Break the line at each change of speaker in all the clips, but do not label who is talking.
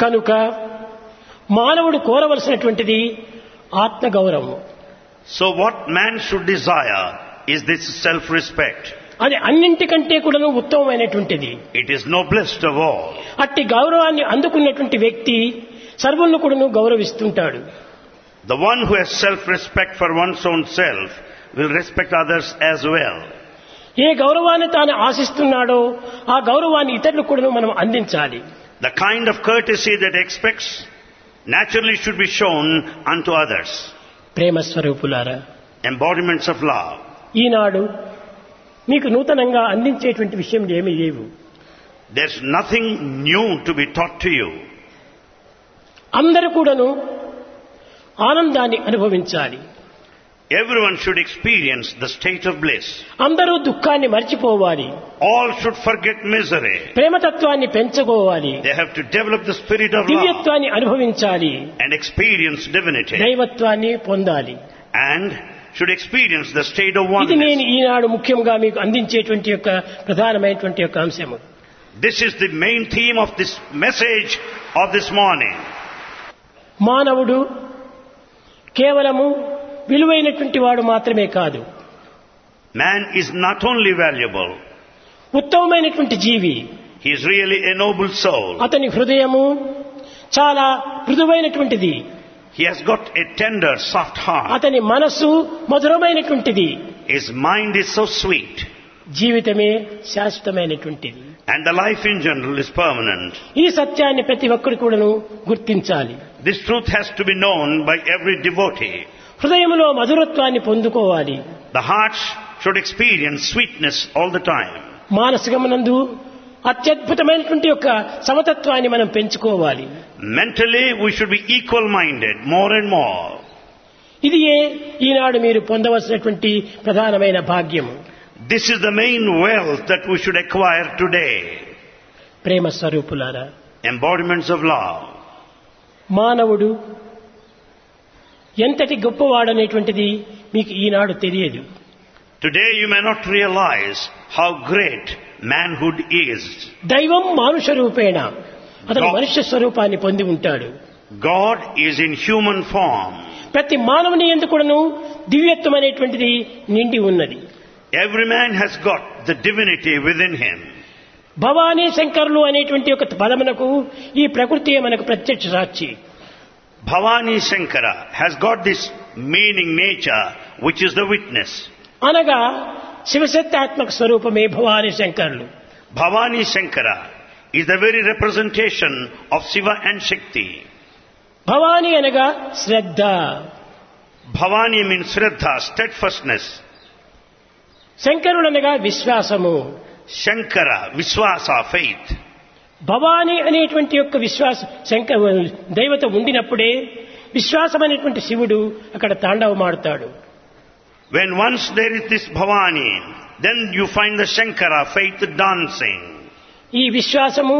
కనుక మానవుడు కోరవలసినటువంటిది ఆత్మగౌరవం
So what man should desire is this self-respect.
అది అన్నింటికంటే కూడాను ఉత్తమమైనటువంటిది
It is noblest of all.
అట్టి గౌరవాన్ని అందుకున్నటువంటి వ్యక్తి సర్వులను కూడాను గౌరవిస్తుంటాడు
The one who has self-respect for one's own self will respect others as well.
ఏ గౌరవాన్ని తాను ఆశిస్తున్నాడో ఆ గౌరవాన్ని ఇతరులకు కూడాను మనం అందించాలి
The kind of courtesy that expects naturally should be shown unto others.
ప్రేమ స్వరూపులారా
Embodiments of love.
ఈనాడు మీకు నూతనంగా అందించేటువంటి విషయం ఏమీ లేవు
There's nothing new to be taught to you.
అందరూ కూడాను ఆనందాన్ని అనుభవించాలి
Everyone should experience the state of bliss.
అందరూ దుఃఖాన్ని మర్చిపోవాలి
All should forget misery.
ప్రేమతత్వాన్ని పెంచుకోవాలి
They have to develop the spirit of love
దివ్యత్వాన్ని అనుభవించాలి
and experience divinity
దైవత్వాన్ని పొందాలి
and should experience the state of
ఇది నేను
oneness.
ఈనాడు ముఖ్యంగా మీకు అందించేటువంటి యొక్క ప్రధానమైనటువంటి యొక్క అంశము
This is the main theme of this message of this morning.
మానవుడు కేవలము విలువైనటువంటి వాడు మాత్రమే కాదు
Man is not only valuable,
ఉత్తమమైనటువంటి జీవి
he is really a noble soul.
అతని హృదయము చాలా మృదువైనటువంటిది
He has got a tender, soft heart.
అతని మనస్సు మధురమైనటువంటిది
His mind is so sweet.
జీవితమే శాశ్వతమైనటువంటిది
And the life in general is permanent.
ఈ సత్యాన్ని ప్రతి ఒక్కరు కూడాను గుర్తించాలి
This truth has to be known by every devotee.
హృదయంలో మధురత్వాన్ని పొందుకోవాలి
The hearts should experience sweetness all the time.
మానసికమునందు అత్యద్భుతమైనటువంటి యొక్క సమతత్వాన్ని మనం పెంచుకోవాలి
Mentally, we should be equal minded more and more.
ఇది ఏ ఈనాడు మీరు పొందవలసినటువంటి ప్రధానమైన భాగ్యము
This is the main wealth that we should acquire today.
ప్రేమ స్వరూపులారా
Embodiments of love.
మానవుడు ఎంతటి గొప్పవాడనేటువంటిది మీకు ఈనాడు తెలియదు
Today you may not realize how great manhood is.
దైవం మానుష రూపేణ అతను
God-
మనుష్య స్వరూపాన్ని పొంది ఉంటాడు
God is in human form.
ప్రతి మానవుని ఎందుకును దివ్యత్వం అనేటువంటిది నిండి ఉన్నది
Every man has got the divinity within him.
Bhavani శంకరులు అనేటువంటి ఒక పదమునకు ఈ ప్రకృతి మనకు ప్రత్యక్ష సాక్షి
Bhavani Shankara has got this meaning nature which is the witness.
అనగా శివశక్తాత్మక స్వరూపమే భవానీ శంకరులు
Bhavani Shankara is the very representation of Shiva and Shakti.
Bhavani అనగా శ్రద్ధ
Bhavani means Shraddha, steadfastness.
శంకరుడు అనగా విశ్వాసము
Shankara, Viswasa, faith.
భవానీ అనేటువంటి యొక్క విశ్వాస శంకర దైవత ఉండినప్పుడే విశ్వాసం అనేటువంటి శివుడు అక్కడ తాండవమాడుతాడు
When once there is this Bhavani, then you find the Shankara, faith dancing.
ఈ విశ్వాసము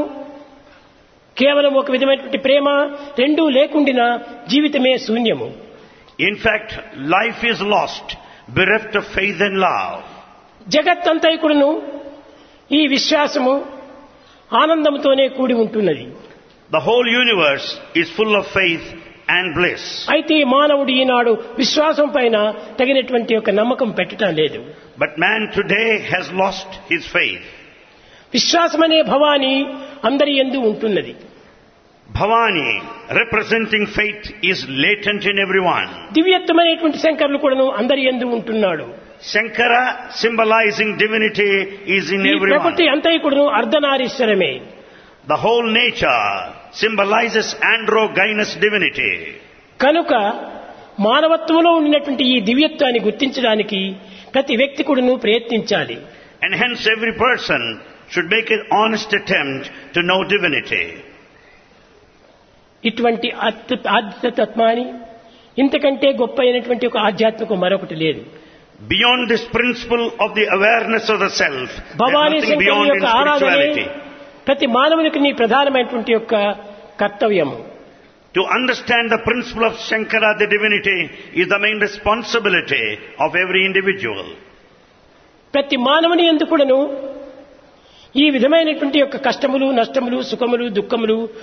కేవలం ఒక విధమైనటువంటి ప్రేమ రెండూ లేకుండినా జీవితమే శూన్యము
In fact, life is lost, bereft of faith and love.
జగత్తంతా కూడాను ఈ విశ్వాసము ఆనందంతోనే కూడి ఉంటున్నది
The whole universe is full of faith and bliss.
అయితే మానవుడు ఈనాడు విశ్వాసం పైన తగినటువంటి యొక్క నమ్మకం పెట్టడం లేదు
But man today has lost his faith.
విశ్వాసం అనే భవాని అందరి ఎందు ఉంటున్నది
Bhavani, representing faith, is latent in everyone.
దివ్యత్వం అనేటువంటి శంకరులు కూడాను అందరి ఎందు ఉంటున్నాడు
Shankara, symbolizing divinity, is in
ఈ
everyone.
ప్రకృతి అంతా కూడాను అర్ధనారీశ్వరమే
The whole nature symbolizes androgynous divinity.
కనుక మానవత్వంలో ఉండినటువంటి ఈ దివ్యత్వాన్ని గుర్తించడానికి ప్రతి వ్యక్తి కూడాను ప్రయత్నించాలి
And hence every person should make an honest attempt to know divinity.
ఇటువంటి అద్భుత ఆధ్యాత్మాన్ని ఇంతకంటే గొప్ప అయినటువంటి ఒక ఆధ్యాత్మిక మరొకటి లేదు
Beyond this principle of the awareness of the self, there's
Bhavani
nothing
శంకరుని
beyond in
యొక్క ఆరాధనే
spirituality.
ప్రతి మానవునికి నీ ప్రధానమైనటువంటి యొక్క కర్తవ్యము
To understand the principle of Shankara, the divinity, is the main responsibility of every individual.
ప్రతి మానవుని ఎందుకుడను ఈ విధమైనటువంటి యొక్క కష్టములు నష్టములు సుఖములు దుఃఖములు